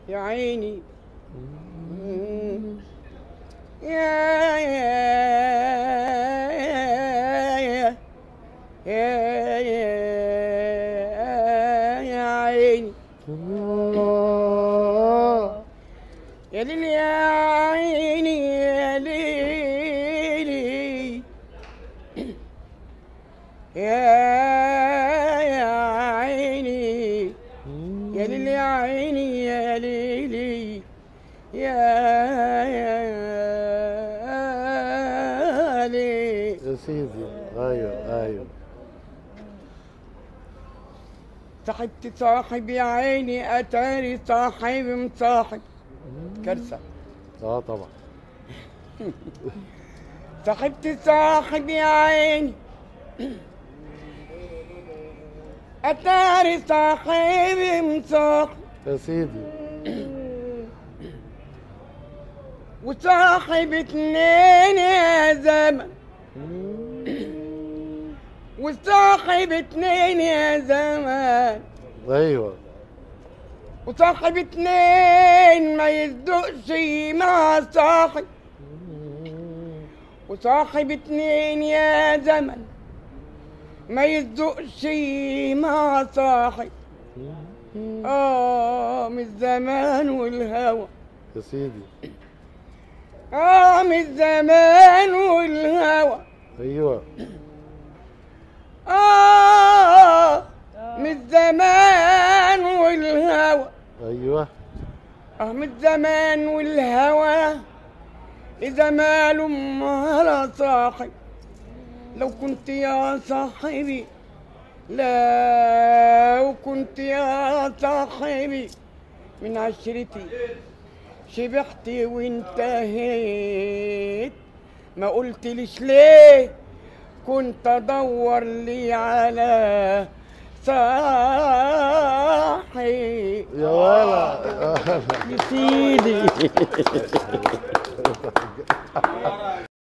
يا عيني يا يا يا يا يا يا عيني يا ليل يا عيني يا ليلي يا يا عيني يا ليل يا عيني يا ليلي يا يا ليل يا سيدي ايوه ايوه صاحبتي صاحب يا عيني اتاري صاحب مصاحب كارثه اه طبعا صاحبتي صاحب يا عيني اتاري صاحب مصاحب يا سيدي وصاحب اتنين يا زمن وصاحب اتنين يا زمان ايوه وصاحب اتنين ما يصدقش مع صاحب وصاحب اتنين يا زمن ما يصدقش مع صاحب اه من الزمان والهوى يا سيدي اه من الزمان والهوى ايوه آه من الزمان والهوى ايوه آه من الزمان والهوى إذا ماله على صاحب لو كنت يا صاحبي لو كنت يا صاحبي من عشرتي شبحت وانتهيت ما قلتليش ليه كنت ادور لي على صاحب يا ولا يا سيدي